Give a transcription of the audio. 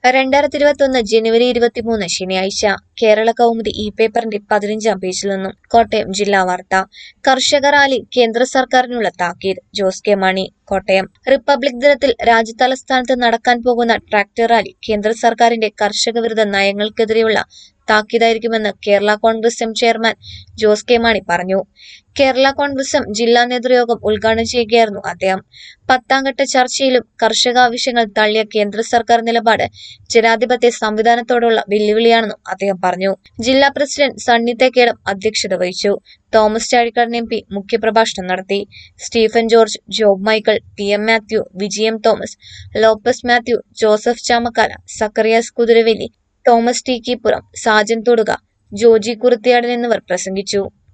രണ്ടായിരത്തി ഇരുപത്തൊന്ന് ജനുവരി ഇരുപത്തിമൂന്ന് ശനിയാഴ്ച കേരള കൗമുദി ഇ പേപ്പറിന്റെ പതിനഞ്ചാം പേജിൽ നിന്നും കോട്ടയം ജില്ലാ വാർത്ത കർഷക റാലി കേന്ദ്ര സർക്കാരിനുള്ള താക്കീത് ജോസ് കെ മാണി കോട്ടയം റിപ്പബ്ലിക് ദിനത്തിൽ രാജ്യതലസ്ഥാനത്ത് നടക്കാൻ പോകുന്ന ട്രാക്ടർ റാലി കേന്ദ്ര സർക്കാരിന്റെ കർഷക വിരുദ്ധ നയങ്ങൾക്കെതിരെയുള്ള താക്കീതായിരിക്കുമെന്ന് Kerala Congress M chairman Jose K Mani പറഞ്ഞു കേരള കോൺഗ്രസ് എം ജില്ലാ നേതൃയോഗം ഉദ്ഘാടനം ചെയ്യുകയായിരുന്നു അദ്ദേഹം പത്താംഘട്ട ചർച്ചയിലും കർഷക ആവശ്യങ്ങൾ തള്ളിയ കേന്ദ്ര സർക്കാർ നിലപാട് ജനാധിപത്യ സംവിധാനത്തോടുള്ള വെല്ലുവിളിയാണെന്നും അദ്ദേഹം പറഞ്ഞു ജില്ലാ പ്രസിഡന്റ് സണ്ണി തേക്കേടം അധ്യക്ഷത വഹിച്ചു തോമസ് ചാഴിക്കാടൻ എം പി മുഖ്യപ്രഭാഷണം നടത്തി Stephen George Job Michael T M Mathew Vijayam Thomas Lopez Mathew Joseph Chamakkala Zacharias Kuthiravely Thomas T Keepuram Sajan Thoduka Joji Kuruthiyadan എന്നിവർ പ്രസംഗിച്ചു